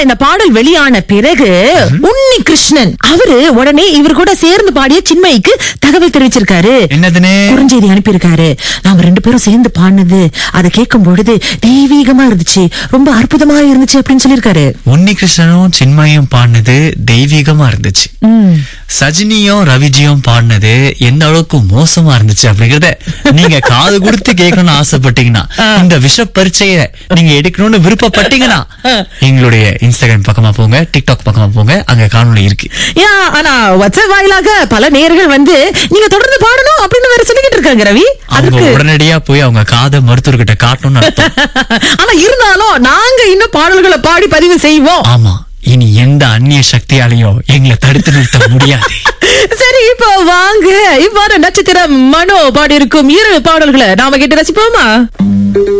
இந்த பாடல் வெளியான பிறகு உன்னி கிருஷ்ணன் அவரு உடனே இவர் கூட சேர்ந்து பாடிய சின்மயிக்கு தகவல் தெரிவிச்சிருக்காரு என்னதுன்னு குறுஞ்செய்தி அனுப்பியிருக்காரு நாம ரெண்டு பேரும் சேர்ந்து பாடினது அதை கேட்கும் பொழுது தெய்வீகமா இருந்துச்சு ரொம்ப அற்புதமா இருந்துச்சு அப்படின்னு சொல்லியிருக்காரு உன்னி கிருஷ்ணனும் சின்மயும் பாடினது தெய்வீகமா இருந்துச்சு சஜினியும் ரவிஜியும் பாடினது எந்த அளவுக்கு மோசமா இருந்துச்சு அப்படிங்கறத நீங்க காது கொடுத்து கேட்கணும்னு ஆசைப்பட்டீங்கன்னா இந்த விஷ பரீட்சைய நீங்க எடுக்கணும்னு விருப்பப்பட்டீங்கன்னா எங்களுடைய இன்ஸ்டாகிராம் பக்கமா போங்க டிக்டாக் பக்கமா போங்க அங்க காணொளி இருக்கு யா ஆனா வாட்ஸ்அப் வாயிலாக பல நேர்கள் வந்து நீங்க தொடர்ந்து பாடணும் அப்படின்னு வேற சொல்லிக்கிட்டு இருக்காங்க ரவி அவங்க அதுக்கு உடனடியா போய் அவங்க காதை மருத்துவர்கிட்ட காட்டணும்னு அர்த்தம் ஆனா இருந்தாலும் நாங்க இன்னும் பாடல்களை பாடி பதிவு செய்வோம் ஆமா இனி எந்த அந்நிய சக்தியாலையும் எங்களை தடுத்து நிறுத்த முடியாது சரி இப்போ வாங்க இவ்வாறு நட்சத்திரம் மனோ பாடி இருக்கும் இரு பாடல்களை நாம கேட்டு ரசிப்போமா